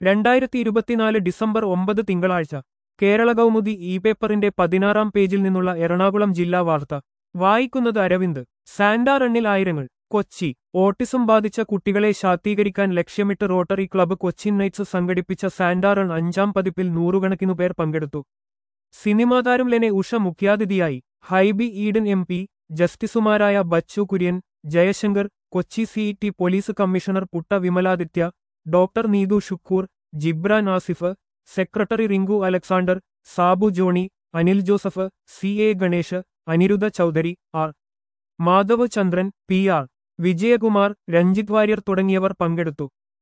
രണ്ടായിരത്തി ഇരുപത്തിനാല് ഡിസംബർ ഒമ്പത് തിങ്കളാഴ്ച കേരള കൗമുദി ഇ പേപ്പറിന്റെ പതിനാറാം പേജിൽ നിന്നുള്ള എറണാകുളം ജില്ലാ വാർത്ത വായിക്കുന്നത് അരവിന്ദ് സാന്റാ റണ്ണിൽ ആയിരങ്ങൾ കൊച്ചി ഓട്ടിസം ബാധിച്ച കുട്ടികളെ ശാക്തീകരിക്കാൻ ലക്ഷ്യമിട്ട് റോട്ടറി ക്ലബ്ബ് കൊച്ചിൻ നൈറ്റ്സ് സംഘടിപ്പിച്ച സാന്റാ റൺ അഞ്ചാം പതിപ്പിൽ നൂറുകണക്കിനു പേർ പങ്കെടുത്തു സിനിമാ താരം ലെനെ ഉഷ മുഖ്യാതിഥിയായി ഹൈബി ഈഡൻ എം പി ജസ്റ്റിസുമാരായ Bechu Kurian Jayashankar Kochi C E T police commissioner Putta Vimaladitya doctor Neethu Shukoor Jibran Asif secretary Rinku Alexander Sabu Johnny Anil Joseph C A Ganesh Aniruddha Chaudhary R Madhav Chandran P R Vijayakumar Ranjith Warrier തുടങ്ങിയവർ പങ്കെടുത്തു